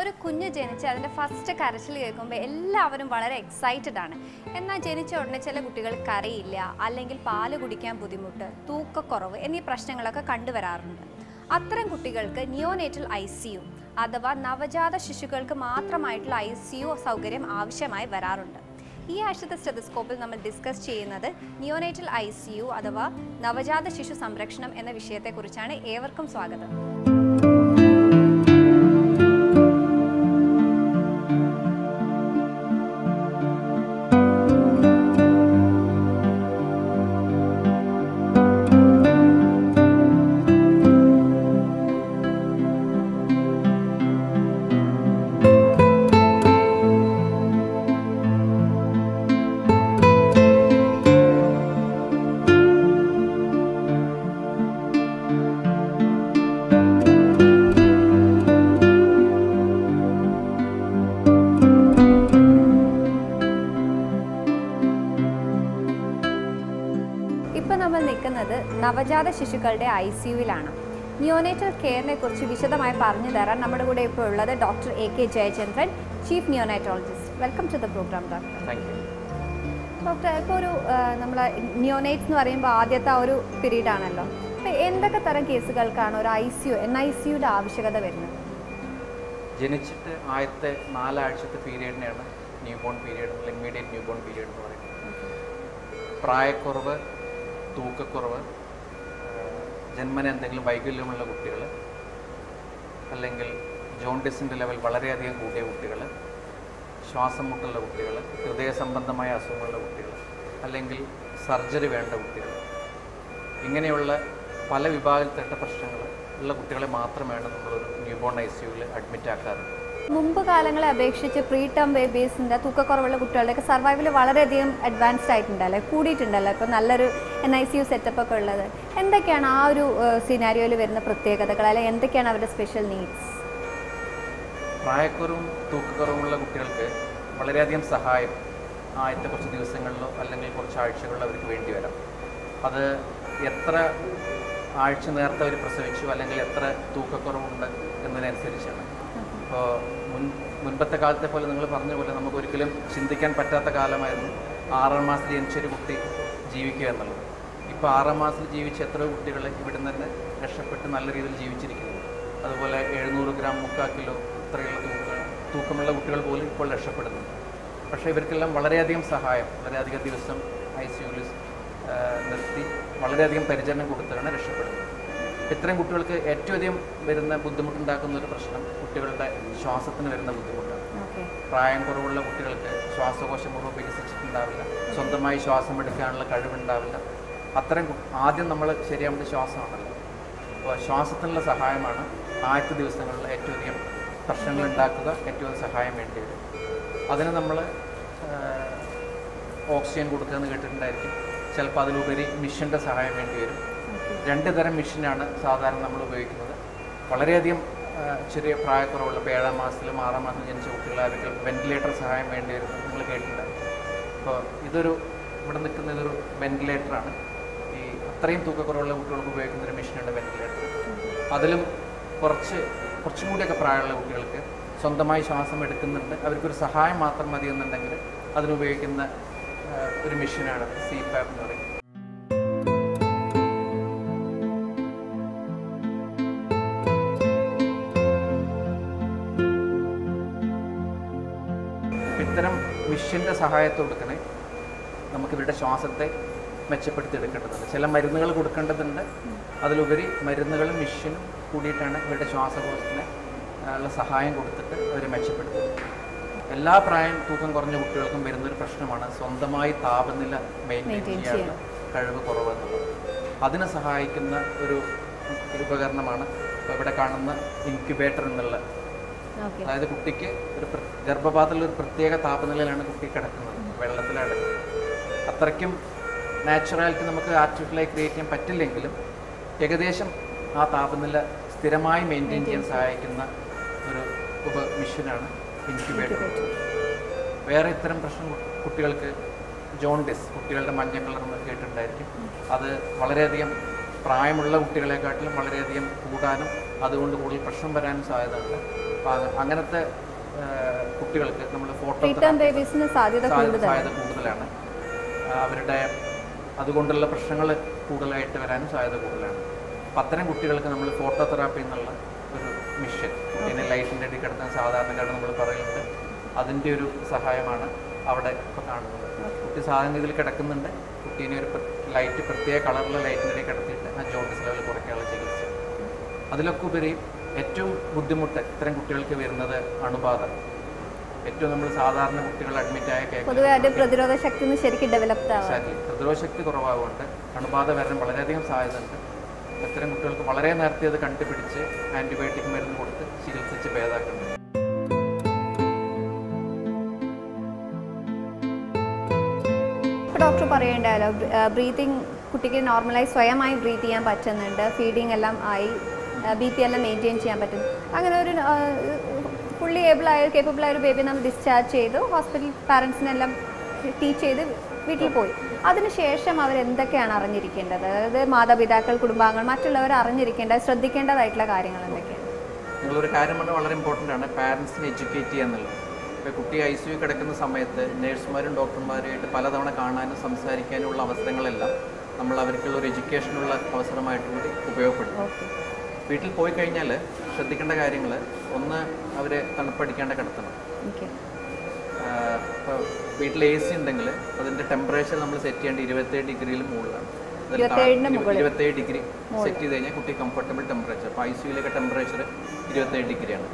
ഒരു കുഞ്ഞ് ജനിച്ച് അതിൻ്റെ ഫസ്റ്റ് കരച്ചിൽ കേൾക്കുമ്പോൾ എല്ലാവരും വളരെ എക്സൈറ്റഡ് ആണ് എന്നാൽ ജനിച്ച ഉടനെ ചില കുട്ടികൾ കരയില്ല അല്ലെങ്കിൽ പാല് കുടിക്കാൻ ബുദ്ധിമുട്ട് തൂക്കക്കുറവ് എന്നീ പ്രശ്നങ്ങളൊക്കെ കണ്ടുവരാറുണ്ട് അത്തരം കുട്ടികൾക്ക് നിയോനേറ്റൽ ഐ സി യു അഥവാ നവജാത ശിശുക്കൾക്ക് മാത്രമായിട്ടുള്ള ഐ സി യു സൗകര്യം ആവശ്യമായി വരാറുണ്ട് ഈ ആഴ്ചത്തെ സ്റ്റെതസ്കോപ്പിൽ നമ്മൾ ഡിസ്കസ് ചെയ്യുന്നത് നിയോനേറ്റൽ ഐ സി യു അഥവാ നവജാത ശിശു സംരക്ഷണം എന്ന വിഷയത്തെക്കുറിച്ചാണ് ഏവർക്കും സ്വാഗതം ഇപ്പം നമ്മൾ നിൽക്കുന്നത് നവജാത ശിശുക്കളുടെ ഐ സി യുവിലാണ് നിയോനേറ്റൽ കെയറിനെ കുറിച്ച് വിശദമായി പറഞ്ഞു തരാൻ നമ്മുടെ കൂടെ ഇപ്പോൾ ഉള്ളത് doctor A K Jayachandran chief neonatologist welcome to the program doctor thank you doctor ഇപ്പോൾ ഒരു നമ്മൾ നിയോനേറ്റ്സ് എന്ന് പറയുമ്പോൾ ആദ്യത്തെ ആ ഒരു പീരീഡ് ആണല്ലോ അപ്പോൾ എന്തൊക്കെ തരം കേസുകൾക്കാണ് ഒരു I C U N I C യുടെ ആവശ്യകത വരുന്നത് ജനിച്ചിട്ട് ആദ്യത്തെ നാലാഴ്ചത്തെ പീരീഡിനെയാണ് ന്യൂ ബോൺ പീരീഡ് അല്ലെങ്കിൽ ഇമ്മീഡിയറ്റ് ന്യൂ ബോൺ പീരീഡ് എന്ന് പറയുന്നത് പ്രായക്കുറവ് തൂക്കക്കുറവ് ആഹ് ജന്മന എന്തെങ്കിലും വൈകല്യമുള്ള കുട്ടികൾ അല്ലെങ്കിൽ ജോണ്ടിസിൻ്റെ ലെവൽ വളരെയധികം കൂടിയ കുട്ടികൾ ശ്വാസം മുട്ടുള്ള കുട്ടികൾ ഹൃദയ സംബന്ധമായ അസുഖങ്ങളുള്ള കുട്ടികൾ അല്ലെങ്കിൽ സർജറി വേണ്ട കുട്ടികൾ ഇങ്ങനെയുള്ള പല വിഭാഗത്തിൽപ്പെട്ട പ്രശ്നങ്ങൾ ഉള്ള കുട്ടികളെ മാത്രമാണ് നമ്മളൊരു ന്യൂ ബോൺ ഐ സിയുവിൽ അഡ്മിറ്റ് ആക്കാറുള്ളത് മുമ്പ് കാലങ്ങളെ അപേക്ഷിച്ച് പ്രീ ടേം ബേബീസിൻ്റെ തൂക്കക്കുറവുള്ള കുട്ടികളുടെയൊക്കെ സർവൈവൽ വളരെയധികം അഡ്വാൻസ്ഡ് ആയിട്ടുണ്ടല്ലോ കൂടിയിട്ടുണ്ടല്ലോ ഇപ്പോൾ നല്ലൊരു N I C U setup ഒക്കെ ഉള്ളത് എന്തൊക്കെയാണ് ആ ഒരു സിനാരിയോയിൽ വരുന്ന പ്രത്യേകതകൾ അല്ലെങ്കിൽ എന്തൊക്കെയാണ് അവരുടെ സ്പെഷ്യൽ നീഡ്സ് പ്രായക്കുറവും തൂക്കക്കുറവുമുള്ള കുട്ടികൾക്ക് വളരെയധികം സഹായം ആദ്യത്തെ കുറച്ച് ദിവസങ്ങളിലോ അല്ലെങ്കിൽ കുറച്ച് ആഴ്ചകളിലോ അവർക്ക് വേണ്ടി വരാം അത് എത്ര ആഴ്ച നേരത്തെ അവർ പ്രസവിച്ചു അല്ലെങ്കിൽ എത്ര തൂക്കക്കുറവുണ്ട് എന്നതിനനുസരിച്ചാണ് ഇപ്പോൾ മുൻ മുൻപത്തെ കാലത്തെ പോലെ നിങ്ങൾ പറഞ്ഞ പോലെ നമുക്ക് ഒരിക്കലും ചിന്തിക്കാൻ പറ്റാത്ത കാലമായിരുന്നു ആറാം മാസത്തിൽ ജനിച്ചൊരു കുട്ടി ജീവിക്കുക എന്നുള്ളത് ഇപ്പോൾ ആറാം മാസത്തിൽ ജീവിച്ച എത്രയോ കുട്ടികൾ ഇവിടെ നിന്ന് തന്നെ രക്ഷപ്പെട്ട് നല്ല രീതിയിൽ ജീവിച്ചിരിക്കുന്നു അതുപോലെ എഴുന്നൂറ് ഗ്രാം മുക്കാൽ കിലോ ഇത്രയുള്ള തൂക്ക തൂക്കമുള്ള കുട്ടികൾ പോലും ഇപ്പോൾ രക്ഷപ്പെടുന്നു പക്ഷേ ഇവർക്കെല്ലാം വളരെയധികം സഹായം വളരെയധികം ദിവസം ഐ സി യുവിൽ നിർത്തി വളരെയധികം പരിചരണം കൊടുത്താണ് രക്ഷപ്പെടുന്നത് ഇത്തരം കുട്ടികൾക്ക് ഏറ്റവും അധികം വരുന്ന ബുദ്ധിമുട്ടുണ്ടാക്കുന്ന ഒരു പ്രശ്നം കുട്ടികളുടെ ശ്വാസത്തിന് വരുന്ന ബുദ്ധിമുട്ടാണ് ഓക്കെ പ്രായം കുറവുള്ള കുട്ടികൾക്ക് ശ്വാസകോശ മുറിവ് വികസിച്ചിട്ടുണ്ടാവില്ല സ്വന്തമായി ശ്വാസം എടുക്കാനുള്ള കഴിവുണ്ടാവില്ല അത്തരം കു- ആദ്യം നമ്മൾ ശരിയാവേണ്ട ശ്വാസമാണല്ലോ അപ്പോൾ ശ്വാസത്തിനുള്ള സഹായമാണ് ആദ്യത്തെ ദിവസങ്ങളിൽ ഏറ്റവും അധികം പ്രശ്നങ്ങൾ ഉണ്ടാക്കുക ഏറ്റവും അധികം സഹായം വേണ്ടി വരും അതിന് നമ്മൾ ഓക്സിജൻ കൊടുക്കുക എന്ന് കേട്ടിട്ടുണ്ടായിരിക്കും ചിലപ്പോൾ അതിലുപരി മിഷൻ്റെ സഹായം വേണ്ടി വരും രണ്ട് തരം മെഷീനാണ് സാധാരണ നമ്മൾ ഉപയോഗിക്കുന്നത് വളരെയധികം ആ, ചെറിയ പ്രായക്കുറവുള്ള ഇപ്പോൾ ഏഴാം മാസത്തിലും ആറാം മാസത്തിലും ജനിച്ച കുട്ടികളാർക്ക് വെന്റിലേറ്റർ സഹായം വേണ്ടി വരും നിങ്ങൾ കേട്ടിട്ടുണ്ടാവും അപ്പോൾ ഇതൊരു ഇവിടെ നിൽക്കുന്ന ഇതൊരു വെന്റിലേറ്ററാണ് ഈ അത്രയും തൂക്കക്കുറവുള്ള കുട്ടികൾക്ക് ഉപയോഗിക്കുന്ന ഒരു മെഷീനാണ് വെന്റിലേറ്റർ അതിലും കുറച്ച് കുറച്ചും കൂടിയൊക്കെ പ്രായമുള്ള കുട്ടികൾക്ക് സ്വന്തമായി ശ്വാസം എടുക്കുന്നുണ്ട് അവർക്കൊരു സഹായം മാത്രം മതി എന്നുണ്ടെങ്കിൽ അതിനുപയോഗിക്കുന്ന ആ, ഒരു മെഷീനാണ് സി പാപ്പ് എന്ന് പറയുന്നത് ഇത്തരം മിഷ്യൻ്റെ സഹായത്തോടെ തന്നെ നമുക്ക് ഇവരുടെ ശ്വാസത്തെ മെച്ചപ്പെടുത്തി എടുക്കേണ്ടതുണ്ട് ചില മരുന്നുകൾ കൊടുക്കേണ്ടതുണ്ട് അതിലുപരി മരുന്നുകളും മിഷ്യനും കൂടിയിട്ടാണ് ഇവരുടെ ശ്വാസകോശത്തിന് ആ, ഉള്ള സഹായം കൊടുത്തിട്ട് അവർ മെച്ചപ്പെടുത്തുന്നത് എല്ലാ പ്രായം തൂക്കം കുറഞ്ഞ കുട്ടികൾക്കും വരുന്നൊരു പ്രശ്നമാണ് സ്വന്തമായി താപനില മെയിൻറ്റെയിൻ Maintain ചെയ്യാനുള്ള കഴിവ് കുറവെന്നുള്ളത് അതിനെ സഹായിക്കുന്ന ഒരു ഒരു ഉപകരണമാണ് ഇപ്പോൾ ഇവിടെ കാണുന്ന ഇൻക്യുബേറ്റർ എന്നുള്ള ഓക്കെ അതായത് കുട്ടിക്ക് ഒരു പ്ര- ഗർഭപാത്രത്തിൽ ഒരു പ്രത്യേക താപനിലയിലാണ് കുട്ടി കിടക്കുന്നത് വെള്ളത്തിലാണ് അത്രയ്ക്കും നാച്ചുറാലിറ്റി നമുക്ക് ആർട്ടിഫിഷ്യലായി ക്രിയേറ്റ് ചെയ്യാൻ പറ്റില്ലെങ്കിലും ഏകദേശം ആ താപനില സ്ഥിരമായി മെയിൻറ്റെയിൻ ചെയ്യാൻ സഹായിക്കുന്ന ഒരു ഉപ മിഷനാണ് ഇൻക്യുബേറ്റർ വേറെ ഇത്തരം പ്രശ്നം കു- കുട്ടികൾക്ക് ജോണ്ടിസ് കുട്ടികളുടെ മഞ്ഞ കളർ എന്ന് കേട്ടിട്ടുണ്ടായിരിക്കും അത് വളരെയധികം പ്രായമുള്ള കുട്ടികളെക്കാട്ടിലും വളരെയധികം കൂടാനും അതുകൊണ്ട് കൂടുതൽ പ്രശ്നം വരാനും സാധ്യതയുണ്ട് അപ്പോൾ അത് അങ്ങനത്തെ ആ, കുട്ടികൾക്ക് നമ്മൾ ഫോട്ടോ റിട്ടേൺ ബേബീസിന് സാധ്യത കൂടുതലാണ് സാധ്യത കൂടുതലാണ് ആ, അവരുടെ അതുകൊണ്ടുള്ള പ്രശ്നങ്ങൾ കൂടുതലായിട്ട് വരാനും സാധ്യത കൂടുതലാണ് അപ്പം അത്തരം കുട്ടികൾക്ക് നമ്മൾ ഫോട്ടോ തെറാപ്പി എന്നുള്ള ഒരു മിഷൻ പിന്നെ ലൈറ്റിൻ്റെ അടി കിടത്താൻ സാധാരണക്കാട് നമ്മൾ പറയുന്നുണ്ട് അതിൻ്റെ ഒരു സഹായമാണ് അവിടെ ഇപ്പോൾ കാണുന്നത് കുട്ടി സാധാരണ രീതിയിൽ കിടക്കുന്നുണ്ട് കുട്ടീനെ ഒരു ലൈറ്റ് പ്രത്യേക കളറിലുള്ള ലൈറ്റിൻ്റെ അടി കിടത്തിയിട്ട് ആ ജോണ്ടിസ് ലെവൽ കുറയ്ക്കാനുള്ള ചികിത്സ അതിലൊക്കെ ഉപരി ഏറ്റവും ബുദ്ധിമുട്ട് ഇത്തരം കുട്ടികൾക്ക് വരുന്നത് അണുബാധ ഏറ്റവും നമ്മൾ സാധാരണ കുട്ടികൾ അഡ്മിറ്റ് ആയ കേൾക്കുന്നത് പൊതുവെ അതിന്റെ പ്രതിരോധ ശക്തി ഒന്ന് ശരിക്കും ഡെവലപ്ഡ് ആവാം എക്സാക്ട്ലി പ്രതിരോധ ശക്തി കുറവാകുകൊണ്ട് അണുബാധ വരാൻ വളരെയധികം സാധ്യതയുണ്ട് ഇത്തരം കുട്ടികൾക്ക് വളരെ നേരത്തെ അത് കണ്ടുപിടിച്ച് ആൻറ്റിബയോട്ടിക് മരുന്ന് കൊടുത്ത് ചികിത്സിച്ച് ഭേദാക്കുന്നുണ്ട് ഇപ്പോൾ ഡോക്ടർ പറയേണ്ടല്ലോ ബ്രീതിങ് കുട്ടിക്ക് നോർമലായി സ്വയമായി ബ്രീത്ത് ചെയ്യാൻ പറ്റുന്നുണ്ട് ഫീഡിങ് എല്ലാം ആയി ബി പി എല്ലാം മെയിൻറ്റെയിൻ ചെയ്യാൻ പറ്റും അങ്ങനെ ഒരു ഫുള്ളി ഏബിൾ ആയ കേപ്പബിൾ ആയ ഒരു ബേബി നമ്മൾ ഡിസ്ചാർജ് ചെയ്തു ഹോസ്പിറ്റൽ പാരൻസിനെല്ലാം ടീച്ച് ചെയ്ത് വീട്ടിൽ പോയി അതിനുശേഷം അവർ എന്തൊക്കെയാണ് അറിഞ്ഞിരിക്കേണ്ടത് അതായത് മാതാപിതാക്കൾ കുടുംബാംഗങ്ങൾ മറ്റുള്ളവർ അറിഞ്ഞിരിക്കേണ്ട ശ്രദ്ധിക്കേണ്ടതായിട്ടുള്ള കാര്യങ്ങൾ എന്തൊക്കെയാണ് നിങ്ങളൊരു കാര്യം പറഞ്ഞാൽ വളരെ ഇമ്പോർട്ടൻ്റ് ആണ് പാരൻസിനെ എഡ്യൂക്കേറ്റ് ചെയ്യുക എന്നുള്ളത് ഇപ്പോൾ കുട്ടി ഐ സി യു കിടക്കുന്ന സമയത്ത് നേഴ്സുമാരും ഡോക്ടർമാരുമായിട്ട് പലതവണ കാണാനും സംസാരിക്കാനും ഉള്ള അവസരങ്ങളെല്ലാം നമ്മൾ അവർക്കുള്ള ഒരു എഡ്യൂക്കേഷനുള്ള അവസരമായിട്ട് കൂടി ഉപയോഗപ്പെടുത്തും ഓക്കെ വീട്ടിൽ പോയി കഴിഞ്ഞാൽ ശ്രദ്ധിക്കേണ്ട കാര്യങ്ങൾ ഒന്ന് അവരെ തണുപ്പടിക്കാണ്ട് കിടത്തണം ഓക്കെ ഇപ്പോൾ വീട്ടിൽ എ സി ഉണ്ടെങ്കിൽ അതിൻ്റെ ടെമ്പറേച്ചർ നമ്മൾ സെറ്റ് ചെയ്യേണ്ട ഇരുപത്തേഴ് ഡിഗ്രിയിൽ മുകളിലാണ് അതിൽ താഴെ- ഇരുപത്തേഴിന് ഇരുപ- ഇരുപത്തേഴ് ഡിഗ്രി സെറ്റ് ചെയ്ത് കഴിഞ്ഞാൽ കുട്ടി കംഫർട്ടബിൾ ടെമ്പറേച്ചർ അപ്പോൾ ഐ സിയിലൊക്കെ ടെമ്പറേച്ചർ ഇരുപത്തേഴ് ഡിഗ്രിയാണ്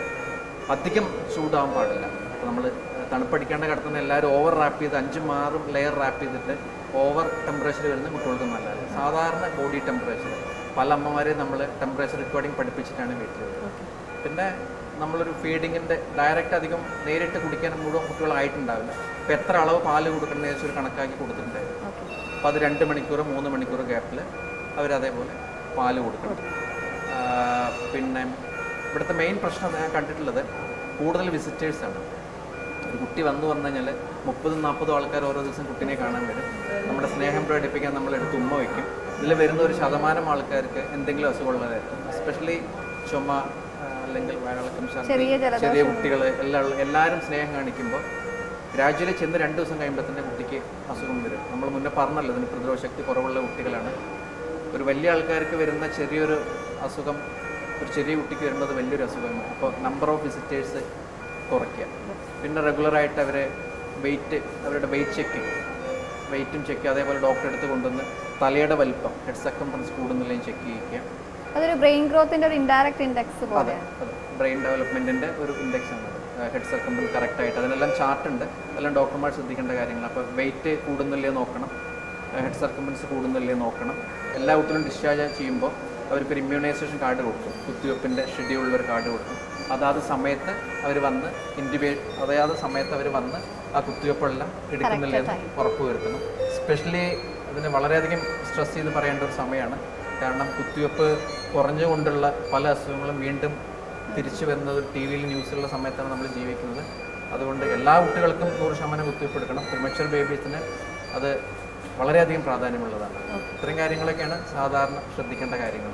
അധികം ചൂടാവാൻ പാടില്ല അപ്പോൾ നമ്മൾ തണുപ്പടിക്കാണ്ട് കിടത്തുന്ന എല്ലാവരും ഓവർ റാപ്പ് ചെയ്ത് അഞ്ചും ആറും ലെയർ റാപ്പ് ചെയ്തിട്ട് ഓവർ ടെമ്പറേച്ചർ വരുന്ന കുട്ടികൾക്ക് നല്ലതല്ല സാധാരണ ബോഡി ടെമ്പറേച്ചർ പല അമ്മമാരെ നമ്മൾ ടെമ്പറേച്ചർ റെക്കോർഡിംഗ് പഠിപ്പിച്ചിട്ടാണ് വീട്ടിൽ വരുന്നത് പിന്നെ നമ്മളൊരു ഫീഡിങ്ങിൻ്റെ ഡയറക്റ്റ് അധികം നേരിട്ട് കുടിക്കാൻ മുഴുവൻ കുട്ടികളായിട്ടുണ്ടാവില്ല അപ്പോൾ എത്ര അളവ് പാല് കൊടുക്കണമെന്ന് വെച്ചാൽ ഒരു കണക്കാക്കി കൊടുത്തിട്ടുണ്ടായിരുന്നു ഓക്കെ അപ്പോൾ അത് രണ്ട് മണിക്കൂർ മൂന്ന് മണിക്കൂർ ഗ്യാപ്പിൽ അവരതേപോലെ പാല് കൊടുക്കണം ആ, പിന്നെ ഇവിടുത്തെ മെയിൻ പ്രശ്നം ഞാൻ കണ്ടിട്ടുള്ളത് കൂടുതൽ വിസിറ്റേഴ്സാണ് ഒരു കുട്ടി വന്നു പറഞ്ഞു കഴിഞ്ഞാൽ മുപ്പതും നാൽപ്പതും ആൾക്കാർ ഓരോ ദിവസം കുട്ടീനെ കാണാൻ വരും നമ്മുടെ സ്നേഹം പ്രകടിപ്പിക്കാൻ നമ്മൾ എടുത്ത് ഉമ്മ വയ്ക്കും ഇതിൽ വരുന്ന ഒരു ശതമാനം ആൾക്കാർക്ക് എന്തെങ്കിലും അസുഖമുള്ളതായിരിക്കും എസ്പെഷ്യലി ചുമ ആ, അല്ലെങ്കിൽ വയറിളക്കം ഛർദി, ചെറിയ ജലദോഷം. ചെറിയ കുട്ടികൾ എല്ലാ എല്ലാവരും സ്നേഹം കാണിക്കുമ്പോൾ ഗ്രാജുവലി ചെന്ന് രണ്ട് ദിവസം കഴിയുമ്പോൾ തന്നെ കുട്ടിക്ക് അസുഖം വരും നമ്മൾ മുന്നേ പറഞ്ഞല്ലോ ഇതിന് പ്രതിരോധ ശക്തി കുറവുള്ള കുട്ടികളാണ് ഒരു വലിയ ആൾക്കാർക്ക് വരുന്ന ചെറിയൊരു അസുഖം ഒരു ചെറിയ കുട്ടിക്ക് വരുമ്പോൾ അത് വലിയൊരു അസുഖമാണ് അപ്പോൾ നമ്പർ ഓഫ് വിസിറ്റേഴ്സ് കുറയ്ക്കുക പിന്നെ റെഗുലറായിട്ട് അവരെ വെയിറ്റ് അവരുടെ വെയിറ്റ് ചെക്കിങ് വെയിറ്റും ചെക്ക് ചെയ്യുക അതേപോലെ ഡോക്ടറെ അടുത്ത് കൊണ്ടുവന്ന് തലയുടെ വലിപ്പം ഹെഡ് സക്കംഫറൻസ് കൂടുന്നില്ലെങ്കിൽ ചെക്ക് ചെയ്യിക്കുക അതൊരു ബ്രെയിൻ ഗ്രോത്തിന്റെ ഒരു ഇൻഡയറക്റ്റ് ഇൻഡെക്സ് അതെ പോലെ അതെ ബ്രെയിൻ ഡെവലപ്മെൻറ്റിൻ്റെ ഒരു ഇൻഡെക്സ് ആണ് ഹെഡ് സർക്കംബിൾ കറക്റ്റ് ആയിട്ട് അതിനെല്ലാം ചാർട്ട് ഉണ്ട് എല്ലാം ഡോക്ടർമാർ ശ്രദ്ധിക്കേണ്ട കാര്യങ്ങൾ അപ്പോൾ വെയിറ്റ് കൂടുന്നില്ലേ നോക്കണം ഹെഡ് സർക്കംബൻസ് കൂടുന്നില്ലേ നോക്കണം എല്ലാ കുട്ടികളും ഡിസ്ചാർജ് ചെയ്യുമ്പോൾ അവർക്കൊരു ഇമ്മ്യൂണൈസേഷൻ കാർഡ് കൊടുക്കും കുത്തിവെപ്പിൻ്റെ ഷെഡ്യൂളിൽ ഒരു കാർഡ് കൊടുക്കും അതാത് സമയത്ത് അവർ വന്ന് ഇൻഡിബേറ്റ് അതായത് സമയത്ത് അവർ വന്ന് ആ കുത്തിവെപ്പെല്ലാം എടുക്കുന്നില്ല എന്ന് ഉറപ്പ് വരുത്തണം സ്പെഷ്യലി അതിന് വളരെയധികം സ്ട്രെസ് ചെയ്ത് പറയേണ്ട ഒരു സമയമാണ് കാരണം കുത്തിവെപ്പ് കുറഞ്ഞുകൊണ്ടുള്ള പല അസുഖങ്ങളും വീണ്ടും തിരിച്ചു വരുന്നത് ടി വിയിൽ ന്യൂസിലുള്ള സമയത്താണ് നമ്മൾ ജീവിക്കുന്നത് അതുകൊണ്ട് എല്ലാ കുട്ടികൾക്കും നൂറ് ശതമാനം കുത്തിവെപ്പ് എടുക്കണം പ്രിമച്വർ ബേബീസിന് അത് വളരെയധികം പ്രാധാന്യമുള്ളതാണ് ഇത്തരം കാര്യങ്ങളൊക്കെയാണ് സാധാരണ ശ്രദ്ധിക്കേണ്ട കാര്യങ്ങൾ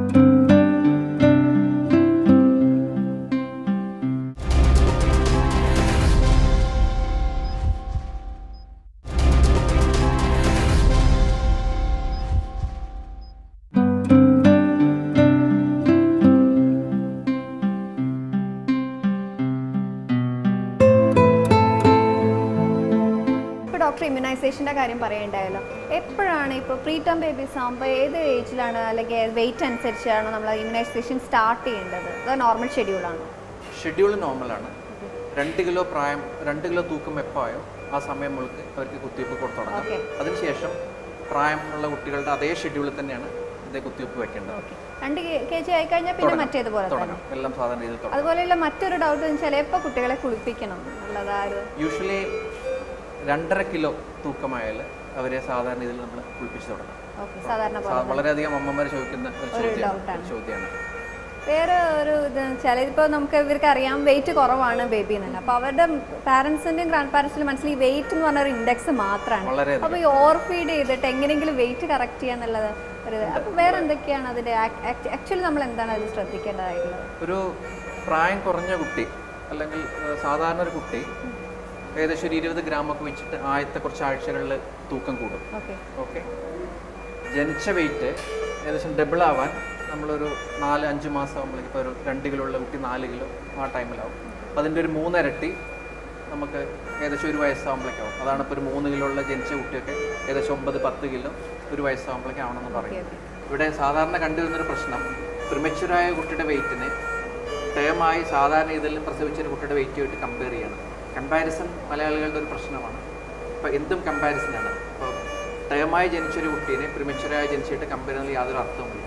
ഇപ്പോൾ ഡോക്ടർ ഇമ്മ്യൂണൈസേഷൻ്റെ കാര്യം പറയണ്ടായല്ലോ എപ്പോഴാണ് ഇപ്പോൾ പ്രീ ടേം ബേബീസ് ആകുമ്പോൾ ഏത് ഏജിലാണ് അല്ലെങ്കിൽ വെയിറ്റ് അനുസരിച്ചാണ് നമ്മൾ ഇമ്മ്യൂണൈസേഷൻ സ്റ്റാർട്ട് ചെയ്യേണ്ടത് അതോ നോർമൽ ഷെഡ്യൂളാണോ ഷെഡ്യൂൾ നോർമലാണ് രണ്ട് കിലോ പ്രായം രണ്ട് കിലോ തൂക്കം എപ്പായോ ആ സമയം മുതൽക്ക് അവർക്ക് കുത്തിവെപ്പ് കൊടുത്തു തുടങ്ങാം ഓക്കെ അതിനുശേഷം പ്രായമുള്ള കുട്ടികളുടെ അതേ ഷെഡ്യൂളിൽ തന്നെയാണ് ഇതേ കുത്തിവെപ്പ് വെക്കേണ്ടത് ഓക്കെ രണ്ട് കെ ജി ആയിക്കഴിഞ്ഞാൽ പിന്നെ മറ്റേതുപോലെ തന്നെ തുടങ്ങാം എല്ലാം സാധാരണ രീതിയിൽ തുടങ്ങാം അതുപോലെയുള്ള മറ്റൊരു ഡൗട്ട് ചിലപ്പോൾ കുട്ടികളെ കുളിപ്പിക്കണം എന്നുള്ളത് ആ ഒരു യൂഷ്വലി രണ്ടര കിലോ തൂക്കമായാൽ അവരെ സാധാരണ രീതിയിൽ നമ്മൾ കുളിപ്പിച്ച് തുടങ്ങാം ഓക്കെ സാധാരണ പോലെ സാ- വളരെയധികം അമ്മമാർ ചോദിക്കുന്ന ഒരു ചോദ്യമാണ് ഒരു ചോദ്യമാണ് വേറെ ഒരു ഇത് വെച്ചാൽ ഇതിപ്പോൾ നമുക്ക് ഇവർക്ക് അറിയാം വെയിറ്റ് കുറവാണ് ബേബി എന്നല്ല അപ്പോൾ അവരുടെ പാരൻസിൻ്റെയും ഗ്രാൻഡ് പാരൻസിൻ്റെ മനസ്സിൽ ഈ വെയിറ്റ് എന്ന് പറഞ്ഞ ഒരു ഇൻഡെക്സ് മാത്രമാണ് വളരെ അപ്പോൾ ഈ ഓവർ ഫീഡ് ചെയ്തിട്ട് എങ്ങനെയെങ്കിലും വെയിറ്റ് കറക്റ്റ് ചെയ്യാന്നുള്ളത് ഒരു അപ്പോൾ വേറെ എന്തൊക്കെയാണ് അതിൻ്റെ ആക്ച്വലി നമ്മൾ എന്താണ് അതിൽ ശ്രദ്ധിക്കേണ്ടതായിട്ടുള്ളത് ഒരു പ്രായം കുറഞ്ഞ കുട്ടി അല്ലെങ്കിൽ ഏഹ്, സാധാരണ ഒരു കുട്ടി ഏകദേശം ഒരു ഇരുപത് ഗ്രാമൊക്കെ വെച്ചിട്ട് ആദ്യത്തെ കുറച്ച് ആഴ്ചകളിൽ തൂക്കം കൂടും ഓക്കെ ഓക്കെ ജനിച്ച വെയിറ്റ് ഏകദേശം ഡബിൾ ആവാൻ നമ്മളൊരു നാല് അഞ്ച് മാസം ആകുമ്പോഴേക്കും ഇപ്പോൾ ഒരു രണ്ട് കിലോ ഉള്ള കുട്ടി നാല് കിലോ ആ ടൈമിലാവും അപ്പോൾ അതിൻ്റെ ഒരു മൂന്നിരട്ടി നമുക്ക് ഏകദേശം ഒരു വയസ്സാകുമ്പോഴേക്കാവും അതാണ് ഇപ്പോൾ ഒരു മൂന്ന് കിലോ ഉള്ള ജനിച്ച കുട്ടിയൊക്കെ ഏകദേശം ഒമ്പത് പത്ത് കിലോ ഒരു വയസ്സാകുമ്പോഴേക്കും ആവണമെന്ന് പറയും ഇവിടെ സാധാരണ കണ്ടുവരുന്നൊരു പ്രശ്നം പ്രിമച്ചുറായ കുട്ടിയുടെ വെയിറ്റിന് ടേമായി സാധാരണ ഇതിൽ പ്രസവിച്ച ഒരു കുട്ടിയുടെ വെയിറ്റുമായിട്ട് കമ്പയർ ചെയ്യണം കമ്പാരിസൺ മലയാളികളുടെ ഒരു പ്രശ്നമാണ് ഇപ്പോൾ എന്തും കമ്പാരിസനാണ് ഇപ്പോൾ ടേമായി ജനിച്ചൊരു കുട്ടീനെ പ്രിമച്ചുറായി ജനിച്ചിട്ട് കമ്പയർ ചെയ്യുന്നതിൽ യാതൊരു അർത്ഥവുമില്ല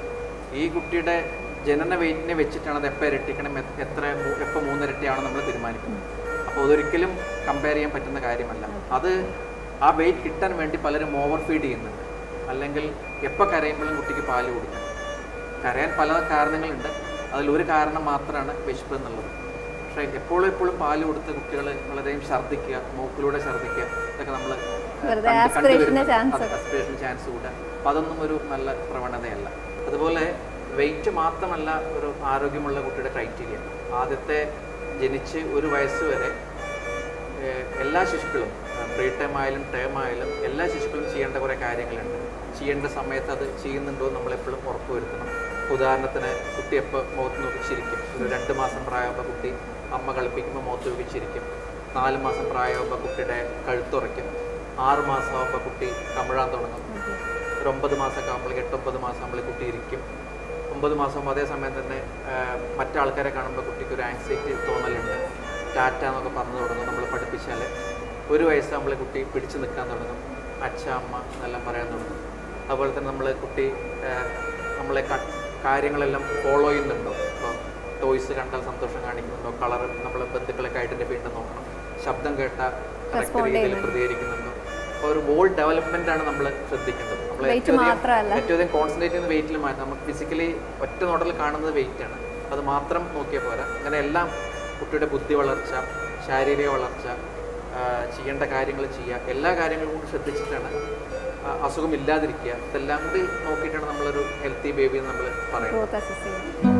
ഈ കുട്ടിയുടെ ജനന വെയിറ്റിനെ വെച്ചിട്ടാണ് അത് എപ്പോൾ ഇരട്ടിക്കണം എ- എത്ര മൂ- എപ്പോൾ മൂന്നിരട്ടിയാണ് നമ്മൾ തീരുമാനിക്കുന്നത് അപ്പോൾ അതൊരിക്കലും കമ്പയർ ചെയ്യാൻ പറ്റുന്ന കാര്യമല്ല അത് ആ വെയിറ്റ് കിട്ടാൻ വേണ്ടി പലരും ഓവർ ഫീഡ് ചെയ്യുന്നുണ്ട് അല്ലെങ്കിൽ എപ്പോൾ കരയുമ്പോഴും കുട്ടിക്ക് പാല് കൊടുക്കണം കരയാൻ പല കാരണങ്ങളുണ്ട് അതിലൊരു കാരണം മാത്രമാണ് വിശപ്പ് എന്നുള്ളത് പക്ഷേ എപ്പോഴും എപ്പോഴും പാല് കൊടുത്ത് കുട്ടികൾ വളരെയും ഛർദ്ദിക്കുക മൂക്കിലൂടെ ഛർദ്ദിക്കുക ഇതൊക്കെ നമ്മൾ വെറുതെ aspirationന്റെ chance അസ്പിറേഷൻ ചാൻസ് കൂടുക അപ്പോൾ അതൊന്നും ഒരു നല്ല പ്രവണതയല്ല അതുപോലെ വെയിറ്റ് മാത്രമല്ല ഒരു ആരോഗ്യമുള്ള കുട്ടിയുടെ ക്രൈറ്റീരിയ ആദ്യത്തെ ജനിച്ച് ഒരു വയസ്സ് വരെ ഏഹ്, എല്ലാ ശിശുക്കളും പ്രീ ടൈം ആയാലും ടേം ആയാലും എല്ലാ ശിശുക്കളും ചെയ്യേണ്ട കുറേ കാര്യങ്ങളുണ്ട് ചെയ്യേണ്ട സമയത്ത് അത് ചെയ്യുന്നുണ്ടോ എന്ന് നമ്മളെപ്പോഴും ഉറപ്പുവരുത്തണം ഉദാഹരണത്തിന് കുട്ടി എപ്പോൾ മുഖത്ത് നോക്കി ചിരിക്കും ഒരു രണ്ട് മാസം പ്രായമാകുമ്പോൾ കുട്ടി അമ്മ കളിപ്പിക്കുമ്പോൾ മുഖത്ത് നോക്കി ചിരിക്കും നാല് മാസം പ്രായമാകുമ്പോൾ കുട്ടിയുടെ കഴുത്തുറയ്ക്കും ആറ് മാസം ആകുമ്പോൾ കുട്ടി കമിഴാൻ തുടങ്ങും ഒരു ഒമ്പത് മാസമൊക്കെ ആകുമ്പോഴേക്ക് എട്ടൊമ്പത് മാസം ആകുമ്പോൾ കുട്ടി ഇരിക്കും ഒമ്പത് മാസം അതേ സമയം തന്നെ ആ, മറ്റാൾക്കാരെ കാണുമ്പോൾ കുട്ടിക്ക് ഒരു ആങ്സൈറ്റി തോന്നലുണ്ട് ടാറ്റ എന്നൊക്കെ പറഞ്ഞു തുടങ്ങും നമ്മൾ പഠിപ്പിച്ചാൽ ഒരു വയസ്സാകുമ്പോൾ കുട്ടി പിടിച്ചു നിൽക്കാൻ തുടങ്ങും അച്ഛ അമ്മ എന്നെല്ലാം പറയാൻ തുടങ്ങും അതുപോലെ തന്നെ നമ്മൾ കുട്ടി ആ, നമ്മളെ ക- കാര്യങ്ങളെല്ലാം ഫോളോ ചെയ്യുന്നുണ്ടോ ഇപ്പോൾ ടോയ്സ് കണ്ടാൽ സന്തോഷം കാണിക്കുന്നുണ്ടോ കളർ നമ്മളെ ബന്ധുക്കളൊക്കെ ഐഡൻറ്റിഫൈ ചെയ്ത് നോക്കണം ശബ്ദം കേട്ട കറക്റ്റ് രീതിയിൽ പ്രതികരിക്കുന്നുണ്ടോ അപ്പോൾ ഒരു വോൾ ഡെവലപ്മെന്റ് ആണ് നമ്മൾ ശ്രദ്ധിക്കേണ്ടത് നമ്മൾ വെയിറ്റ് മാത്രമല്ല ഏറ്റവും അധികം കോൺസെൻട്രേറ്റ് ചെയ്യുന്ന വെയിറ്റിൽ മാറ്റാം നമുക്ക് ഫിസിക്കലി ഒറ്റ നോട്ടത്തിൽ കാണുന്നത് വെയിറ്റ് ആണ് അത് മാത്രം നോക്കിയാൽ പോരാ അങ്ങനെ എല്ലാം കുട്ടിയുടെ ബുദ്ധി വളർച്ച ശാരീരിക വളർച്ച ആ, ചെയ്യേണ്ട കാര്യങ്ങൾ ചെയ്യുക എല്ലാ കാര്യങ്ങളും കൂടി ശ്രദ്ധിച്ചിട്ടാണ് ആ, അസുഖം ഇല്ലാതിരിക്കുക ഇതെല്ലാം കൂടി നോക്കിയിട്ടാണ് നമ്മളൊരു ഹെൽത്തി ബേബി എന്ന് നമ്മൾ പറയുന്നത് ഗ്രോത്ത് അസസ് ചെയ്യുന്നത്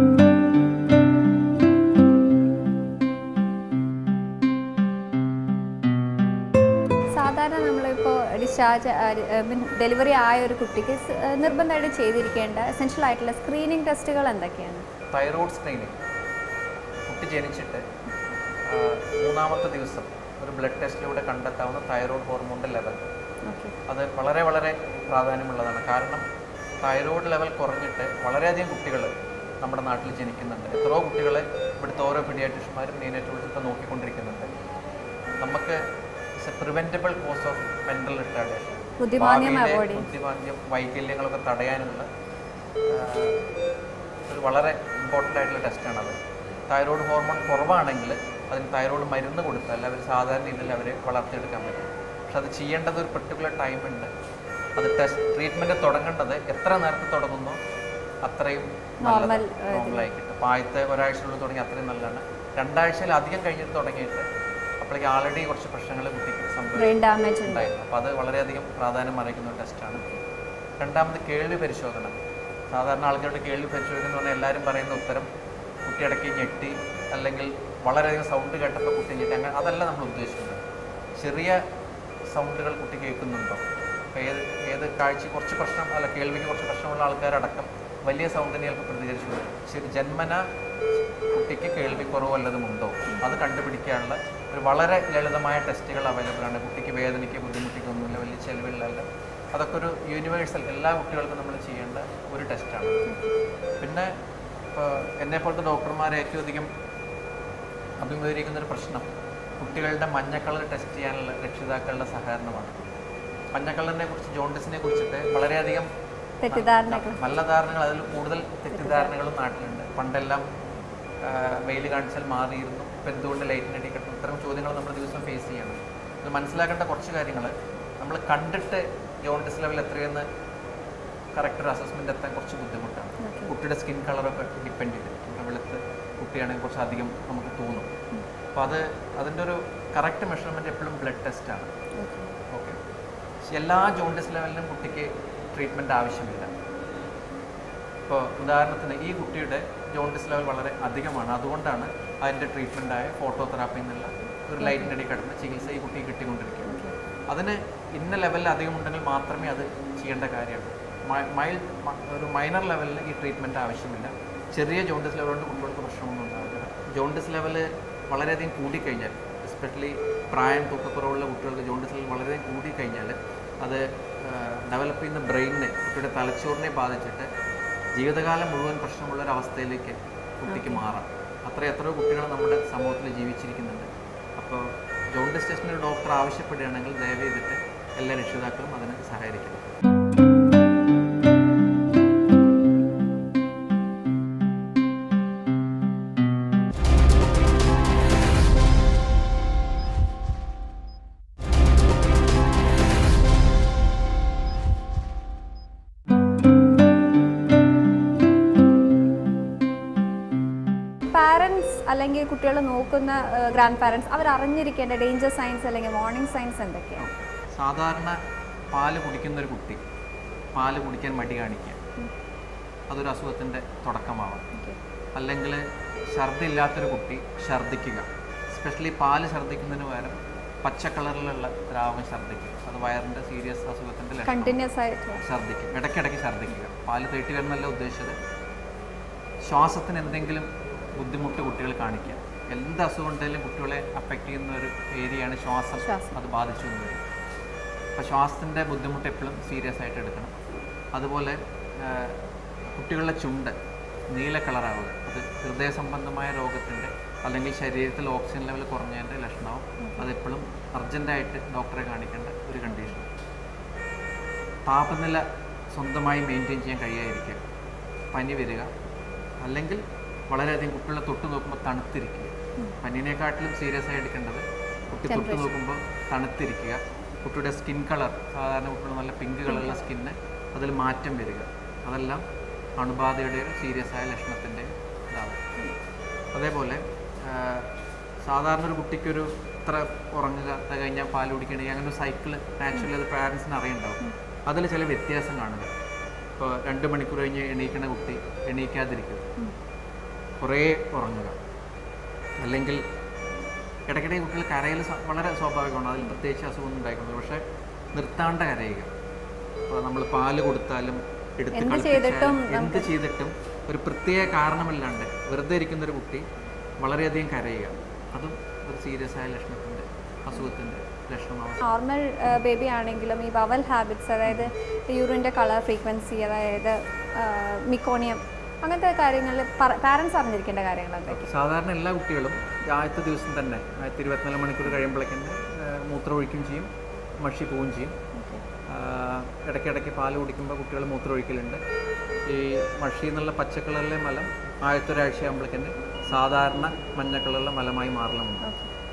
സാധാരണ നമ്മളിപ്പോൾ ഡിസ്ചാർജ് ഡെലിവറി ആയ ഒരു കുട്ടിക്ക് സ്- ആ, നിർബന്ധമായിട്ട് ചെയ്തിരിക്കേണ്ട എസെൻഷ്യൽ ആയിട്ടുള്ള സ്ക്രീനിങ് ടെസ്റ്റുകൾ എന്തൊക്കെയാണ് തൈറോയ്ഡ് സ്ക്രീനിങ് കുട്ടി ജനിച്ചിട്ട് ആ, മൂന്നാമത്തെ ദിവസം ഒരു ബ്ലഡ് ടെസ്റ്റിലൂടെ കണ്ടെത്താവുന്ന തൈറോയ്ഡ് ഹോർമോണിൻ്റെ ലെവൽ ഓക്കെ അത് വളരെ വളരെ പ്രാധാന്യമുള്ളതാണ് കാരണം തൈറോയ്ഡ് ലെവൽ കുറഞ്ഞിട്ട് വളരെയധികം കുട്ടികൾ നമ്മുടെ നാട്ടിൽ ജനിക്കുന്നുണ്ട് എത്രയോ കുട്ടികളെ ഇവിടുത്തെ ഓരോ പീഡിയാട്രിഷ്യന്മാരും നീനേറ്റോളജി ഇപ്പോൾ നോക്കിക്കൊണ്ടിരിക്കുന്നുണ്ട് നമുക്ക് preventable cause of mental retardation ബുദ്ധിമാന്യം avoid ചെയ്യും. ബുദ്ധിമാന്യം വൈകല്യങ്ങളൊക്കെ തടയാനുള്ള ആ, ഒരു വളരെ ഇമ്പോർട്ടൻ്റ് ആയിട്ടുള്ള ടെസ്റ്റാണ് അത് തൈറോയ്ഡ് ഹോർമോൺ കുറവാണെങ്കിൽ അതിന് തൈറോയ്ഡ് മരുന്ന് കൊടുത്താൽ അവർ സാധാരണ രീതിയിൽ അവരെ വളർത്തിയെടുക്കാൻ പറ്റും പക്ഷെ അത് ചെയ്യേണ്ടത് ഒരു പെർട്ടിക്കുലർ ടൈം ഉണ്ട് അത് ടെസ്റ്റ് ട്രീറ്റ്മെൻറ്റ് തുടങ്ങേണ്ടത് എത്ര നേരത്തെ തുടങ്ങുന്നു അത്രയും Normal, നോർമലായി കിട്ടും അപ്പോൾ ആദ്യത്തെ ഒരാഴ്ചയുള്ളിൽ തുടങ്ങി അത്രയും നല്ലതാണ് രണ്ടാഴ്ചയിൽ അധികം കഴിഞ്ഞിട്ട് തുടങ്ങിയിട്ട് അപ്പോഴേക്ക് ആൾറെഡി കുറച്ച് പ്രശ്നങ്ങൾ കുട്ടിക്ക് സംഭവിച്ചു ബ്രെയിൻ ഡാമേജ് ഉണ്ട് ഉണ്ടായിരുന്നു അപ്പോൾ അത് വളരെയധികം പ്രാധാന്യം അറിയിക്കുന്ന ഒരു ടെസ്റ്റാണ് രണ്ടാമത് കേൾവി പരിശോധന സാധാരണ ആൾക്കാരുടെ കേൾവി പരിശോധന എന്ന് പറഞ്ഞാൽ എല്ലാവരും പറയുന്ന ഉത്തരം കുട്ടി ഇടയ്ക്ക് ഞെട്ടി അല്ലെങ്കിൽ വളരെയധികം സൗണ്ട് കേട്ടപ്പോൾ കുട്ടി ഞെട്ടി അങ്ങനെ അതല്ല നമ്മൾ ഉദ്ദേശിക്കുന്നത് ചെറിയ സൗണ്ടുകൾ കുട്ടി കേൾക്കുന്നുണ്ടോ അപ്പോൾ ഏത് ഏത് കാഴ്ച കുറച്ച് പ്രശ്നം അല്ല കേൾവിക്ക് കുറച്ച് പ്രശ്നമുള്ള ആൾക്കാരടക്കം വലിയ സൗണ്ടിനെ ചിലപ്പോൾ പ്രതികരിച്ചു വരും ശരി ജന്മന കുട്ടിക്ക് കേൾവിക്കുറവ് വല്ലതുമുണ്ടോ അത് കണ്ടുപിടിക്കാനുള്ള ഒരു വളരെ ലളിതമായ ടെസ്റ്റുകൾ അവൈലബിൾ ആണ് കുട്ടിക്ക് വേദനയ്ക്ക് ബുദ്ധിമുട്ടിക്കൊന്നുമില്ല വലിയ ചെലവില്ലല്ല അതൊക്കെ ഒരു യൂണിവേഴ്സൽ എല്ലാ കുട്ടികൾക്കും നമ്മൾ ചെയ്യേണ്ട ഒരു ടെസ്റ്റാണ് പിന്നെ ഇപ്പോൾ എന്നെ പോലത്തെ ഡോക്ടർമാർ ഏറ്റവും അധികം അഭിമുഖീകരിക്കുന്ന ഒരു പ്രശ്നം കുട്ടികളുടെ മഞ്ഞ കളർ ടെസ്റ്റ് ചെയ്യാനുള്ള രക്ഷിതാക്കളുടെ സഹകരണമാണ് മഞ്ഞ കളറിനെ കുറിച്ച് ജോണ്ടിസിനെ കുറിച്ചിട്ട് വളരെയധികം തെറ്റിദ്ധാരണകൾ നല്ല ധാരണകൾ അതിൽ കൂടുതൽ തെറ്റിദ്ധാരണകളും നാട്ടിലുണ്ട് പണ്ടെല്ലാം വെയിൽ കാണിച്ചാൽ മാറിയിരുന്നു ഇപ്പം എന്തുകൊണ്ട് ലൈറ്റിന് അടി കിട്ടും ഇത്തരം ചോദ്യങ്ങൾ നമ്മൾ ദിവസം ഫേസ് ചെയ്യണം ഇത് മനസ്സിലാക്കേണ്ട കുറച്ച് കാര്യങ്ങൾ നമ്മൾ കണ്ടിട്ട് ജോണ്ടിസ് ലെവൽ എത്രയെന്ന് കറക്റ്റ് ഒരു അസസ്മെൻ്റ് എത്താൻ കുറച്ച് ബുദ്ധിമുട്ടാണ് കുട്ടിയുടെ സ്കിൻ കളറൊക്കെ ഡിപ്പെൻഡ് ചെയ്തിരിക്കും ഇപ്പോൾ വെളുത്ത് കുട്ടിയാണെങ്കിൽ കുറച്ച് അധികം നമുക്ക് തോന്നും അപ്പോൾ അത് അതിൻ്റെ ഒരു കറക്റ്റ് മെഷർമെൻറ്റ് എപ്പോഴും ബ്ലഡ് ടെസ്റ്റാണ് ഓക്കെ എല്ലാ ജോണ്ടിസ് ലെവലിലും കുട്ടിക്ക് ട്രീറ്റ്മെൻറ്റ് ആവശ്യമില്ല ഇപ്പോൾ ഉദാഹരണത്തിന് ഈ കുട്ടിയുടെ ജോണ്ടിസ് ലെവൽ വളരെ അധികമാണ് അതുകൊണ്ടാണ് അതിൻ്റെ ട്രീറ്റ്മെൻറ്റായ ഫോട്ടോതെറാപ്പി എന്നുള്ള ഒരു ലൈറ്റിൻ്റെ അടി കിടന്ന ചികിത്സ ഈ കുട്ടിക്ക് കിട്ടിക്കൊണ്ടിരിക്കുന്നത് അതിന് ഇന്ന ലെവലിൽ അധികം ഉണ്ടെങ്കിൽ മാത്രമേ അത് ചെയ്യേണ്ട കാര്യമുള്ളൂ മൈൽഡ് ഒരു മൈനർ ലെവലിൽ ഈ ട്രീറ്റ്മെൻറ്റ് ആവശ്യമില്ല ചെറിയ ജോണ്ടിസ് ലെവൽ കൊണ്ട് കുട്ടികൾക്ക് പ്രശ്നമൊന്നും ഉണ്ടാവില്ല ജോണ്ടിസ് ലെവൽ വളരെയധികം കൂടിക്കഴിഞ്ഞാൽ എസ്പെഷ്യലി പ്രായം തൂക്കക്കുറവുള്ള കുട്ടികൾക്ക് ജോണ്ടിസ് ലെവൽ വളരെയധികം കൂടിക്കഴിഞ്ഞാൽ അത് ഡെവലപ്പ് ചെയ്യുന്ന ബ്രെയിനിനെ കുട്ടിയുടെ തലച്ചോറിനെ ബാധിച്ചിട്ട് ജീവിതകാലം മുഴുവൻ പ്രശ്നമുള്ള ഒരു അവസ്ഥയിലേക്ക് കുട്ടിക്ക് മാറാം അത്ര എത്രയോ കുട്ടികൾ നമ്മുടെ സമൂഹത്തിൽ ജീവിച്ചിരിക്കുന്നുണ്ട് അപ്പോൾ ജോണ്ടിസ് ടെസ്റ്റിന് ഒരു ഡോക്ടർ ആവശ്യപ്പെടുകയാണെങ്കിൽ ദയവ് ചെയ്തിട്ട് എല്ലാ രക്ഷിതാക്കളും അതിന് സഹകരിക്കണം പാരൻസ് അല്ലെങ്കിൽ കുട്ടികളെ നോക്കുന്ന ഗ്രാൻഡ് പാരൻസ് അവർ അറിഞ്ഞിരിക്കേണ്ട ഡേഞ്ചർ സയൻസ് അല്ലെങ്കിൽ വാർണിംഗ് സയൻസ് എന്തൊക്കെയാണ് സാധാരണ പാല് കുടിക്കുന്ന ഒരു കുട്ടി പാല് കുടിക്കാൻ മടി കാണിക്കുക അതൊരു അസുഖത്തിൻ്റെ തുടക്കമാവാം അല്ലെങ്കിൽ ഛർദി ഇല്ലാത്തൊരു കുട്ടി ഛർദ്ദിക്കുക സ്പെഷ്യലി പാല് ഛർദ്ദിക്കുന്നതിന് പകരം പച്ച കളറിലുള്ള ദ്രാവകം ഛർദ്ദിക്കുക അത് വയറിൻ്റെ സീരിയസ് അസുഖത്തിൻ്റെ ലക്ഷണം കണ്ടിന്യൂസ് ആയിട്ട് ഛർദ്ദിക്കും ഇടയ്ക്കിടയ്ക്ക് ഛർദ്ദിക്കുക പാല് തേട്ടി വരുന്നല്ല ഉദ്ദേശിച്ചത് ശ്വാസത്തിന് എന്തെങ്കിലും ബുദ്ധിമുട്ട് കുട്ടികൾ കാണിക്കുക എന്ത് അസുഖം ഉണ്ടെങ്കിലും കുട്ടികളെ അഫക്റ്റ് ചെയ്യുന്ന ഒരു ഏരിയയാണ് ശ്വാസം ശ്വാസം. അത് ബാധിച്ചു എന്ന് വരും അപ്പോൾ ശ്വാസത്തിൻ്റെ ബുദ്ധിമുട്ട് എപ്പോഴും സീരിയസ് ആയിട്ട് എടുക്കണം അതുപോലെ ആ, കുട്ടികളുടെ ചുണ്ട് നീല കളറാവുക അത് ഹൃദയ സംബന്ധമായ രോഗത്തിൻ്റെ അല്ലെങ്കിൽ ശരീരത്തിൽ ഓക്സിജൻ ലെവൽ കുറഞ്ഞതിൻ്റെ ലക്ഷണമാവും അതെപ്പോഴും അർജൻറ്റായിട്ട് ഡോക്ടറെ കാണിക്കേണ്ട ഒരു കണ്ടീഷൻ താപനില സ്വന്തമായി മെയിൻറ്റെയിൻ ചെയ്യാൻ കഴിയാതിരിക്കുക പനി വരിക അല്ലെങ്കിൽ വളരെയധികം കുട്ടികളെ തൊട്ട് നോക്കുമ്പോൾ തണുത്തിരിക്കുക പനിനെക്കാട്ടിലും സീരിയസ് ആയി എടുക്കേണ്ടത് കുട്ടി തൊട്ട് നോക്കുമ്പോൾ തണുത്തിരിക്കുക കുട്ടിയുടെ സ്കിൻ കളർ സാധാരണ കുട്ടികൾ നല്ല പിങ്ക് കളറുള്ള സ്കിന്ന് അതിൽ മാറ്റം വരിക അതെല്ലാം അണുബാധയുടെ ഒരു സീരിയസ് ആയ ലക്ഷണത്തിൻ്റെ ഇതാണ് അതേപോലെ ആ, സാധാരണ ഒരു കുട്ടിക്കൊരു ഇത്ര ഉറങ്ങുക അത് കഴിഞ്ഞാൽ പാൽ കുടിക്കണമെങ്കിൽ അങ്ങനെ ഒരു സൈക്കിൾ നാച്ചുറലി അത് പാരൻസിന് അറിയുണ്ടാവും അതിൽ ചില വ്യത്യാസം കാണുക ഇപ്പോൾ രണ്ട് മണിക്കൂർ കഴിഞ്ഞ് എണീക്കുന്ന കുട്ടി എണീക്കാതിരിക്കുക കുറേ ഉറങ്ങുക അല്ലെങ്കിൽ ഇടയ്ക്കിടെ കുട്ടികൾ കരയിൽ സ- വളരെ സ്വാഭാവികമാണ് അതിൽ പ്രത്യേകിച്ച് അസുഖമൊന്നും ഉണ്ടായിക്കൊണ്ടില്ല പക്ഷേ നിർത്താണ്ട് കരയുക അപ്പോൾ നമ്മൾ പാല് കൊടുത്താലും എടുത്ത് എന്ത് കളിപ്പിച്ചാലും ചെയ്തിട്ടും എന്ത് ചെയ്തിട്ടും ഒരു പ്രത്യേക കാരണമില്ലാണ്ട് വെറുതെ ഇരിക്കുന്ന ഒരു കുട്ടി വളരെയധികം കരയുക അതും ഒരു സീരിയസ് ആയ ലക്ഷണത്തിൻ്റെ അസുഖത്തിൻ്റെ ലക്ഷണമാണ് നോർമൽ ബേബി ആണെങ്കിലും ഈ ബവൽ ഹാബിറ്റ്സ് അതായത് യൂറിൻ്റെ കളർ ഫ്രീക്വൻസി അതായത് മിക്കോണിയം അങ്ങനത്തെ കാര്യങ്ങളിൽ പാരൻസ് അറിഞ്ഞിരിക്കേണ്ട കാര്യങ്ങൾ എന്തൊക്കെ സാധാരണ എല്ലാ കുട്ടികളും ആദ്യത്തെ ദിവസം തന്നെ ആദ്യത്തെ ഇരുപത്തിനാല് മണിക്കൂർ കഴിയുമ്പോഴേക്കും മൂത്രം ഒഴിക്കുകയും ചെയ്യും മഷി പോവുകയും ചെയ്യും ആ, ഇടയ്ക്കിടയ്ക്ക് പാല് കുടിക്കുമ്പോൾ കുട്ടികൾ മൂത്രം ഒഴിക്കലുണ്ട് ഈ മഷി എന്നുള്ള പച്ച കളറിലെ മലം ആദ്യത്തെ ഒരാഴ്ച ആകുമ്പോഴേക്കും സാധാരണ മഞ്ഞ കളറിലെ മലമായി മാറലുമുണ്ട്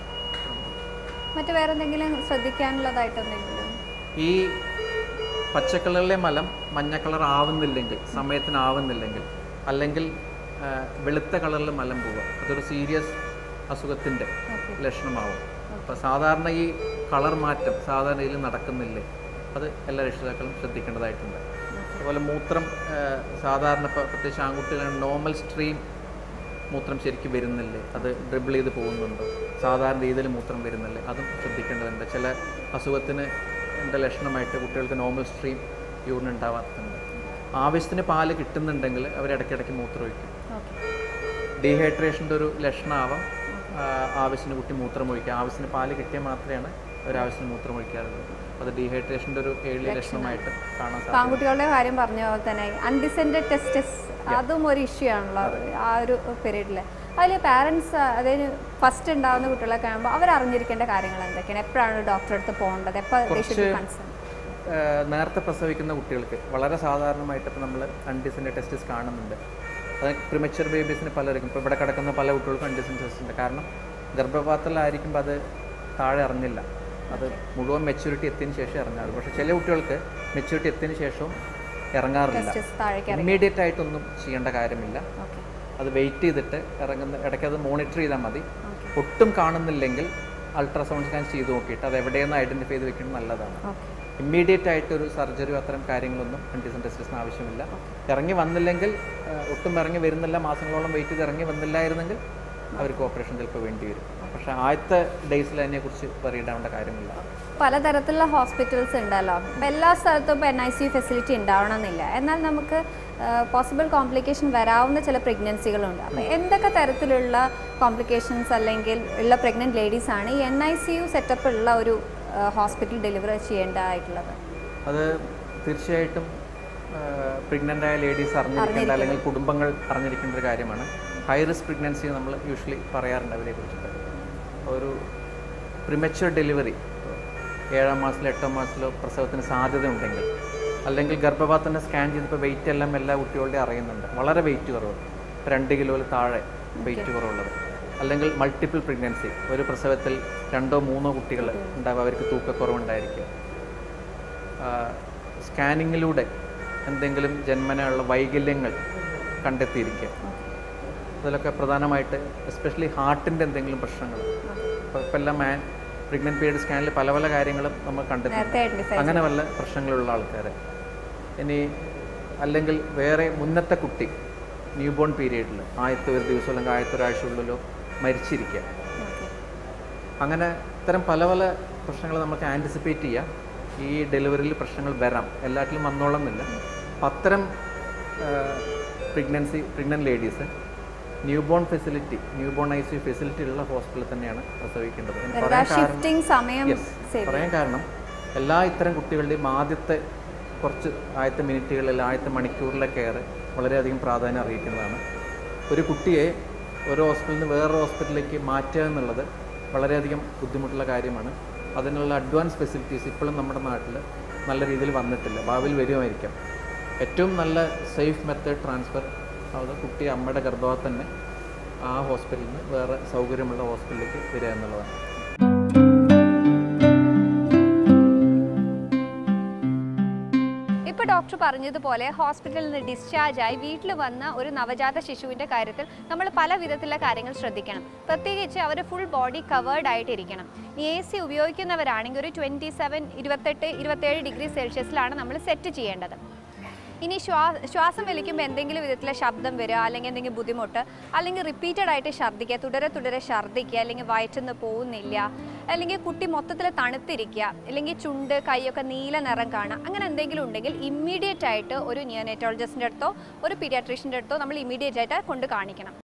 മറ്റു വേറെ എന്തെങ്കിലും ശ്രദ്ധിക്കാനുള്ളതായിട്ട് എന്തെങ്കിലും ഈ പച്ച കളറിലെ മലം മഞ്ഞ കളർ ആവുന്നില്ലെങ്കിൽ സമയത്തിനാവുന്നില്ലെങ്കിൽ അല്ലെങ്കിൽ ആ, വെളുത്ത കളറിൽ മലം പോവുക അതൊരു സീരിയസ് അസുഖത്തിൻ്റെ ലക്ഷണമാവും അപ്പോൾ സാധാരണ ഈ കളർ മാറ്റം സാധാരണ ഇതിൽ നടക്കുന്നില്ലേ അത് എല്ലാ രക്ഷിതാക്കളും ശ്രദ്ധിക്കേണ്ടതായിട്ടുണ്ട് അതുപോലെ മൂത്രം ആ, സാധാരണ ഇപ്പോൾ പ്രത്യേകിച്ച് ആൺകുട്ടികളാണ് നോർമൽ സ്ട്രീം മൂത്രം ശരിക്കും വരുന്നില്ലേ അത് ഡ്രിബിൾ ചെയ്ത് പോകുന്നുണ്ടോ സാധാരണ രീതിയിൽ മൂത്രം വരുന്നില്ലേ അതും ശ്രദ്ധിക്കേണ്ടതുണ്ട് ചില അസുഖത്തിന് എൻ്റെ ലക്ഷണമായിട്ട് കുട്ടികൾക്ക് നോർമൽ സ്ട്രീം യൂറിൻ ഉണ്ടാവാത്തുണ്ട് ആവശ്യത്തിന് പാല് കിട്ടുന്നുണ്ടെങ്കിൽ അവർ ഇടയ്ക്കിടയ്ക്ക് മൂത്രം ഒഴിക്കും ഓക്കെ ഡീഹൈഡ്രേഷൻ്റെ ഒരു ലക്ഷണമാവാം ആ, ആവശ്യത്തിന് കുട്ടി മൂത്രം ഒഴിക്കുക ആവശ്യത്തിന് പാല് കിട്ടിയാൽ മാത്രമാണ് അവർ ആവശ്യത്തിന് മൂത്രം ഒഴിക്കാറുള്ളത് അത് ഡീഹൈഡ്രേഷൻ്റെ ഒരു ഏഴ് ലക്ഷണമായിട്ട് കാണാൻ സാധിക്കും ആൺകുട്ടികളുടെ കാര്യം പറഞ്ഞ പോലെ തന്നെ അൺഡിസെൻഡഡ് ടെസ്റ്റസ് അതും ഒരു ഇഷ്യൂ ആണല്ലോ ആ ഒരു പീരീഡിൽ അതിൽ പാരൻസ് അതായത് ഫസ്റ്റ് ഉണ്ടാകുന്ന കുട്ടികളൊക്കെ ആകുമ്പോൾ അവർ അറിഞ്ഞിരിക്കേണ്ട കാര്യങ്ങൾ എന്തൊക്കെയാണ് എപ്പോഴാണ് ഡോക്ടറെ അടുത്ത് പോകേണ്ടത് എപ്പോൾ കൺസേൺ ഏഹ് നേരത്തെ പ്രസവിക്കുന്ന കുട്ടികൾക്ക് വളരെ സാധാരണമായിട്ട് ഇപ്പോൾ നമ്മൾ അൺഡിസിൻ്റെ ടെസ്റ്റസ് കാണുന്നുണ്ട് അത് പ്രിമച്ചർ ബേബീസിന് പലർക്കും ഇപ്പോൾ ഇവിടെ കിടക്കുന്ന പല കുട്ടികൾക്കും അൺഡിസിൻ ടെസ്റ്റ് ഉണ്ട് കാരണം ഗർഭപാത്രത്തിലായിരിക്കുമ്പോൾ അത് താഴെ അറിഞ്ഞില്ല അത് മുഴുവൻ മെച്യൂരിറ്റി എത്തിയതിന് ശേഷം ഇറങ്ങാറ് പക്ഷേ ചില കുട്ടികൾക്ക് മെച്യൂരിറ്റി എത്തിയതിന് ശേഷവും ഇറങ്ങാറില്ല ടെസ്റ്റസ് താഴേക്ക് ഇമ്മീഡിയറ്റ് ആയിട്ടൊന്നും ചെയ്യേണ്ട കാര്യമില്ല ഓക്കെ അത് വെയിറ്റ് ചെയ്തിട്ട് ഇറങ്ങുന്ന ഇടയ്ക്ക് അത് മോണിറ്റർ ചെയ്താൽ മതി ഒട്ടും കാണുന്നില്ലെങ്കിൽ അൾട്രാസൗണ്ട് സ്കാൻ ചെയ്ത് നോക്കിയിട്ട് അത് എവിടെയെന്ന് ഐഡൻറ്റിഫൈ ചെയ്ത് വെക്കുന്നത് നല്ലതാണ് ഓക്കെ ഇമ്മീഡിയറ്റ് ആയിട്ട് ഒരു സർജറിയോ അത്തരം കാര്യങ്ങളൊന്നും അൻറ്റിസെൻറ്റസിന് ആവശ്യമില്ല ഇറങ്ങി വന്നില്ലെങ്കിൽ ആ, ഒട്ടും ഇറങ്ങി വരുന്നില്ല മാസങ്ങളോളം വെയിറ്റ് ചെയ്ത് ഇറങ്ങി വന്നില്ലായിരുന്നെങ്കിൽ അവർക്ക് ഓപ്പറേഷൻ ചിലപ്പോൾ വേണ്ടി വരും പക്ഷേ ആദ്യത്തെ ഡേയ്സിൽ അതിനെക്കുറിച്ച് പറയിടാവേണ്ട കാര്യമില്ല പലതരത്തിലുള്ള ഹോസ്പിറ്റൽസ് ഉണ്ടല്ലോ അപ്പം എല്ലാ സ്ഥലത്തും ഇപ്പോൾ N I C U facility ഉണ്ടാവണമെന്നില്ല എന്നാൽ നമുക്ക് പോസിബിൾ കോംപ്ലിക്കേഷൻ വരാവുന്ന ചില പ്രഗ്നൻസികളുണ്ട് അപ്പോൾ എന്തൊക്കെ തരത്തിലുള്ള കോംപ്ലിക്കേഷൻസ് അല്ലെങ്കിൽ ഉള്ള പ്രഗ്നൻറ്റ് ലേഡീസ് ആണ് ഈ N I C U setup ഉള്ള ഒരു ഹോസ്പിറ്റൽ ഡെലിവറി ചെയ്യേണ്ടതായിട്ടുള്ളത് അത് തീർച്ചയായിട്ടും പ്രഗ്നൻ്റ് ആയ ലേഡീസ് അറിഞ്ഞിരിക്കേണ്ട അല്ലെങ്കിൽ കുടുംബങ്ങൾ അറിഞ്ഞിരിക്കേണ്ട ഒരു കാര്യമാണ് ഹൈ റിസ്ക് പ്രഗ്നൻസി നമ്മൾ യൂഷ്വലി പറയാറുണ്ട് അവരെ കുറിച്ചിട്ട് ഒരു പ്രിമച്വർ ഡെലിവറി ഏഴാം മാസത്തിലോ എട്ടാം മാസത്തിലോ പ്രസവത്തിന് സാധ്യത ഉണ്ടെങ്കിൽ അല്ലെങ്കിൽ ഗർഭപാത്രനെ സ്കാൻ ചെയ്തപ്പോൾ വെയിറ്റ് എല്ലാം എല്ലാ കുട്ടികളുടെയും അറിയുന്നുണ്ട് വളരെ വെയിറ്റ് കുറവ് രണ്ട് കിലോയിൽ താഴെ വെയിറ്റ് കുറവുള്ളത് അല്ലെങ്കിൽ മൾട്ടിപ്പിൾ പ്രഗ്നൻസി ഒരു പ്രസവത്തിൽ രണ്ടോ മൂന്നോ കുട്ടികൾ ഉണ്ടാവും അവർക്ക് തൂക്കക്കുറവുണ്ടായിരിക്കും സ്കാനിങ്ങിലൂടെ എന്തെങ്കിലും ജന്മനുള്ള വൈകല്യങ്ങൾ കണ്ടെത്തിയിരിക്കുക അതിലൊക്കെ പ്രധാനമായിട്ട് എസ്പെഷ്യലി ഹാർട്ടിൻ്റെ എന്തെങ്കിലും പ്രശ്നങ്ങൾ ഇപ്പോൾ ഇപ്പം എല്ലാം മാൻ പ്രഗ്നൻറ്റ് പീരീഡ് സ്കാനിൽ പല പല കാര്യങ്ങളും നമ്മൾ കണ്ടെത്തി നേരത്തെ ഐഡൻറ്റിഫൈ അങ്ങനെ വല്ല പ്രശ്നങ്ങളുള്ള ആൾക്കാർ ഇനി അല്ലെങ്കിൽ വേറെ മുന്നത്തെ കുട്ടി ന്യൂ ബോൺ പീരീഡിൽ ആദ്യത്തെ ഒരു ദിവസം അല്ലെങ്കിൽ ആദ്യത്തെ ഒരാഴ്ചയുള്ളിലോ മരിച്ചിരിക്കുക അങ്ങനെ ഇത്തരം പല പല പ്രശ്നങ്ങൾ നമുക്ക് ആൻറ്റിസിപ്പേറ്റ് ചെയ്യാം ഈ ഡെലിവറിയിൽ പ്രശ്നങ്ങൾ വരാം എല്ലാറ്റിലും വന്നോളം എന്നില്ല അപ്പം അത്തരം pregnancy pregnant ladies new born facility new born I C facility ഉള്ള ഹോസ്പിറ്റലിൽ തന്നെയാണ് പ്രസവിക്കേണ്ടത് എന്ന് പറയാൻ കാരണം ഷിഫ്റ്റിംഗ് സമയം Yes. പറയാൻ കാരണം എല്ലാ ഇത്തരം കുട്ടികളുടെയും ആദ്യത്തെ കുറച്ച് ആദ്യത്തെ മിനിറ്റുകളിൽ ആദ്യത്തെ മണിക്കൂറിലെ കെയർ വളരെയധികം പ്രാധാന്യം അറിയിക്കുന്നതാണ് ഒരു കുട്ടിയെ ഒരു ഹോസ്പിറ്റലിൽ നിന്ന് വേറൊരു ഹോസ്പിറ്റലിലേക്ക് മാറ്റുക എന്നുള്ളത് വളരെയധികം ബുദ്ധിമുട്ടുള്ള കാര്യമാണ് അതിനുള്ള അഡ്വാൻസ് ഫെസിലിറ്റീസ് ഇപ്പോഴും നമ്മുടെ നാട്ടിൽ നല്ല രീതിയിൽ വന്നിട്ടില്ല ഭാവിയിൽ വരുമായിരിക്കാം ഏറ്റവും നല്ല സേഫ് മെത്തേഡ് ട്രാൻസ്ഫർ അത് കുട്ടി അമ്മയുടെ ഗർഭപാത്രത്തിൽ തന്നെ ആ ഹോസ്പിറ്റലിൽ നിന്ന് വേറെ സൗകര്യമുള്ള ഹോസ്പിറ്റലിലേക്ക് വരിക എന്നുള്ളതാണ് ഇപ്പോൾ ഡോക്ടർ പറഞ്ഞതുപോലെ ഹോസ്പിറ്റലിൽ നിന്ന് ഡിസ്ചാർജ് ആയി വീട്ടിൽ വന്ന ഒരു നവജാത ശിശുവിൻ്റെ കാര്യത്തിൽ നമ്മൾ പല വിധത്തിലുള്ള കാര്യങ്ങൾ ശ്രദ്ധിക്കണം പ്രത്യേകിച്ച് അവർ ഫുൾ ബോഡി കവേർഡ് ആയിട്ടിരിക്കണം ഇനി എ സി ഉപയോഗിക്കുന്നവരാണെങ്കിൽ ഒരു ട്വൻറ്റി സെവൻ ഇരുപത്തെട്ട് ഇരുപത്തേഴ് ഡിഗ്രി സെൽഷ്യസിലാണ് നമ്മൾ സെറ്റ് ചെയ്യേണ്ടത് ഇനി ശ്വാ ശ്വാസം വലിക്കുമ്പോൾ എന്തെങ്കിലും വിധത്തിലെ ശബ്ദം വരിക അല്ലെങ്കിൽ എന്തെങ്കിലും ബുദ്ധിമുട്ട് അല്ലെങ്കിൽ റിപ്പീറ്റഡ് ആയിട്ട് ഛർദ്ദിക്കുക തുടരെ തുടരെ ഛർദ്ദിക്കുക അല്ലെങ്കിൽ വയറ്റുനിന്ന് പോകുന്നില്ല അല്ലെങ്കിൽ കുട്ടി മൊത്തത്തിൽ തണുത്തിരിക്കുക അല്ലെങ്കിൽ ചുണ്ട് കൈയൊക്കെ നീല നിറം കാണുക അങ്ങനെ എന്തെങ്കിലും ഉണ്ടെങ്കിൽ ഇമ്മീഡിയറ്റ് ആയിട്ട് ഒരു നിയോനേറ്റോളജിസ്റ്റിൻ്റെ അടുത്തോ ഒരു പീഡിയാട്രീഷ്യൻ്റെ അടുത്തോ നമ്മൾ ഇമ്മീഡിയറ്റ് ആയിട്ട് കൊണ്ട് കാണിക്കണം